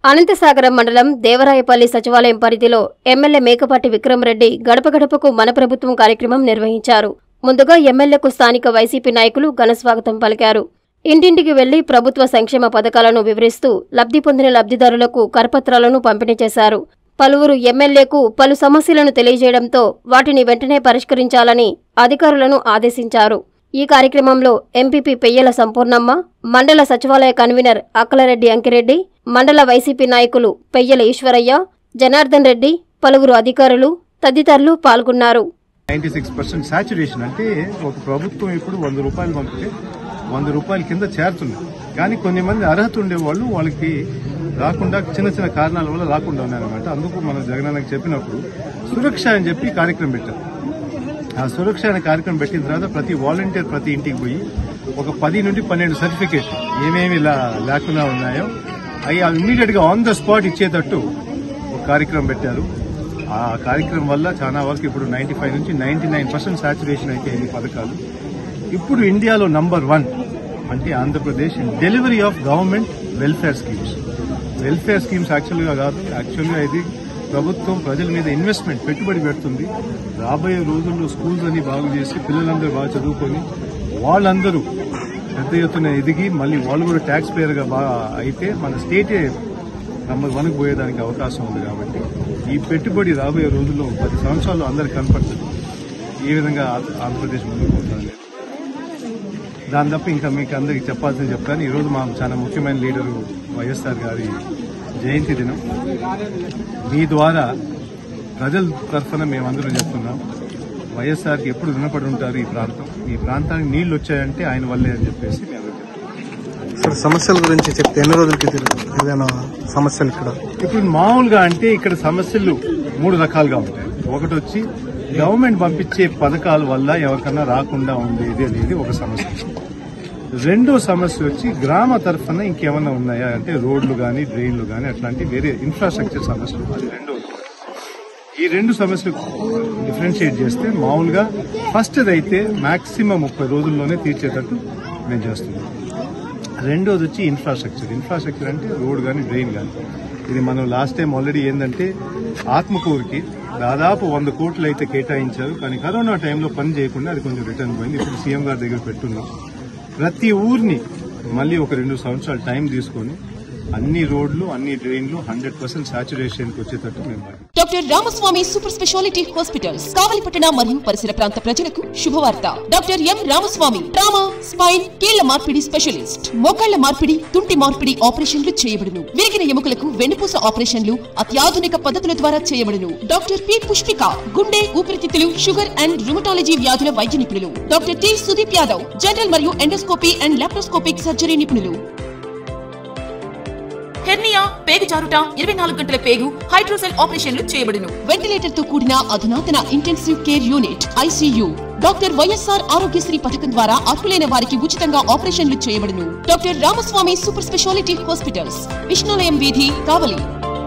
అనంతసాగరం మండలం దేవరాయపల్లి సచివాలయం పరిధిలో ఎమ్మెల్యే మేకపాటి విక్రమరెడ్డి గడప గడపకు మన ప్రభుత్వం కార్యక్రమం నిర్వహించారు ముందుగా ఎమ్మెల్యేకు స్థానిక వైసీపీ నాయకులు ఘనస్వాగతం పలికారు ఇంటింటికి వెళ్లి ప్రభుత్వ సంక్షేమ పథకాలను వివరిస్తూ లబ్ధి పొందిన లబ్ధిదారులకు కరపత్రాలను పంపిణీ చేశారు పలువురు ఎమ్మెల్యేకు పలు సమస్యలను తెలియజేయడంతో వాటిని వెంటనే పరిష్కరించాలని అధికారులను ఆదేశించారు ఈ కార్యక్రమంలో ఎంపీపీ పెయ్యల సంపూర్ణమ్మ మండల సచివాలయ కన్వీనర్ అక్కలరెడ్డి అంకిరెడ్డి మండల వైసీపీ నాయకులు పెయ్యల ఈశ్వరయ్య జనార్దన్ రెడ్డి పలువురు అధికారులు తదితరులు పాల్గొన్నారు నైంటీ సిక్స్ పర్సెంట్ సాచురేషన్ అంటే ఒక ప్రభుత్వం ఇప్పుడు వంద రూపాయలు పంపితే వంద రూపాయల కింద చేరుతుంది కానీ కొన్ని మంది అర్హత ఉండేవాళ్ళు వాళ్ళకి రాకుండా చిన్న చిన్న కారణాల వల్ల రాకుండా ఉన్నారన్నమాట అందుకు మన జగనన్నకి చెప్పినప్పుడు సురక్ష అని చెప్పి కార్యక్రమం పెట్టారు ఆ సురక్ష అనే కార్యక్రమం పెట్టిన తర్వాత ప్రతి వాలంటీర్ ప్రతి ఇంటికి పోయి ఒక పది నుండి పన్నెండు సర్టిఫికేట్ ఏమేమి ఇలా లేకుండా ఉన్నాయో అవి ఇమ్మీడియట్ గా ఆన్ ద స్పాట్ ఇచ్చేటట్టు ఒక కార్యక్రమం పెట్టారు ఆ కార్యక్రమం వల్ల చాలా వరకు ఇప్పుడు నైన్టీ ఫైవ్ నుంచి నైన్టీ నైన్ పర్సెంట్ సాచురేషన్ అయితే ఈ పథకాలు ఇప్పుడు ఇండియాలో నంబర్ వన్ అంటే Andhra Pradesh delivery of government welfare schemes welfare schemes యాక్చువల్గా కాదు యాక్చువల్గా ఇది ప్రభుత్వం ప్రజల మీద ఇన్వెస్ట్మెంట్ పెట్టుబడి పెడుతుంది రాబోయే రోజుల్లో స్కూల్స్ అన్ని బాగు చేసి పిల్లలందరూ బాగా చదువుకొని వాళ్ళందరూ పెద్ద ఎత్తున ఎదిగి మళ్ళీ వాళ్ళు కూడా ట్యాక్స్ పేయర్గా బాగా అయితే మన స్టేటే నంబర్ వన్కి పోయేదానికి అవకాశం ఉంది కాబట్టి ఈ పెట్టుబడి రాబోయే రోజుల్లో పది సంవత్సరాల్లో అందరికి కనపడుతుంది ఏ విధంగా ఆ- ఆంధ్రప్రదేశ్ ముందుకు పోతుంది దాని తప్ప ఇంకా మీకు అందరికి చెప్పాల్సింది చెప్తాను ఈరోజు మా చాలా ముఖ్యమైన లీడరు వైఎస్ఆర్ గారి జయంతి దినం మీ ద్వారా ప్రజల తరఫున మేమందరం చెప్తున్నాం వైఎస్ఆర్కి ఎప్పుడు రుణపడి ఉంటారు ఈ ప్రాంతం ఈ ప్రాంతానికి నీళ్లు వచ్చాయంటే ఆయన వల్లే అని చెప్పేసి మేము చెప్తున్నాం సార్ సమస్యల గురించి చెప్తే ఎన్ని రోజులకి తిరుగు ఏదైనా సమస్యలు ఇక్కడ ఇప్పుడు మామూలుగా అంటే ఇక్కడ సమస్యలు మూడు రకాలుగా ఉంటాయి ఒకటి వచ్చి గవర్నమెంట్ పంపించే పథకాల వల్ల ఎవరికన్నా రాకుండా ఉండేది అనేది ఒక సమస్య రెండో సమస్య వచ్చి గ్రామ తరఫున ఇంకేమన్నా ఉన్నాయా అంటే రోడ్లు కానీ డ్రైన్లు కానీ అట్లాంటి వేరే ఇన్ఫ్రాస్ట్రక్చర్ సమస్యలు అది రెండో ఈ రెండు సమస్యలు డిఫరెన్షియేట్ చేస్తే మామూలుగా ఫస్ట్ అయితే మాక్సిమం ముప్పై రోజుల్లోనే తీర్చేటట్టు మేము చేస్తున్నాం రెండోది వచ్చి ఇన్ఫ్రాస్ట్రక్చర్ ఇన్ఫ్రాస్ట్రక్చర్ అంటే రోడ్ కానీ డ్రైన్ కానీ ఇది మనం లాస్ట్ టైం ఆల్రెడీ ఏంటంటే ఆత్మకూరుకి దాదాపు వంద కోట్లు అయితే కేటాయించారు కానీ కరోనా టైంలో పని చేయకుండా అది కొంచెం రిటర్న్ పోయింది ఇప్పుడు సీఎం గారి దగ్గర పెట్టున్నాం ప్రతి ఊరిని మళ్ళీ ఒక రెండు సంవత్సరాలు టైం తీసుకొని అన్ని రోడ్లు అన్ని డ్రైన్లు హండ్రెడ్ పర్సెంట్ సాచురేషన్కి వచ్చేటట్టు మేము పని doctor Ramaswamy super speciality hospitals కావలిపట్టణ మరియు పరిసర ప్రాంత ప్రజలకు శుభవార్త doctor M Ramaswamy trauma spine కీళ్ల మార్పిడి స్పెషలిస్ట్ మోకాళ్ల మార్పిడి తుంటి మార్పిడి ఆపరేషన్లు చేయబడును విరిగిన ఎముకలకు వెన్నుపూస ఆపరేషన్లు అత్యాధునిక పద్ధతుల ద్వారా చేయబడును డాక్టర్ పి పుష్పిక గుండె ఊపిరితిత్తులు షుగర్ అండ్ రుమటాలజీ వ్యాధుల వైద్య నిపుణులు doctor T Sudeep Yadav general మరియు ఎండోస్కోపీ అండ్ లాప్రోస్కోపిక్ సర్జరీ నిపుణులు హెర్నియా పేగు జారుట ఇరవై నాలుగు గంటల పేగు హైడ్రోసెల్ ఆపరేషన్లు చేయబడును వెంటిలేటర్ తో కూడిన అధునాతన intensive care unit ICU doctor YSR Aarogyasri పథకం ద్వారా అర్హులైన వారికి ఉచితంగా ఆపరేషన్లు చేయబడును doctor Ramaswamy super speciality hospitals Vishnulayam వీధి కావలి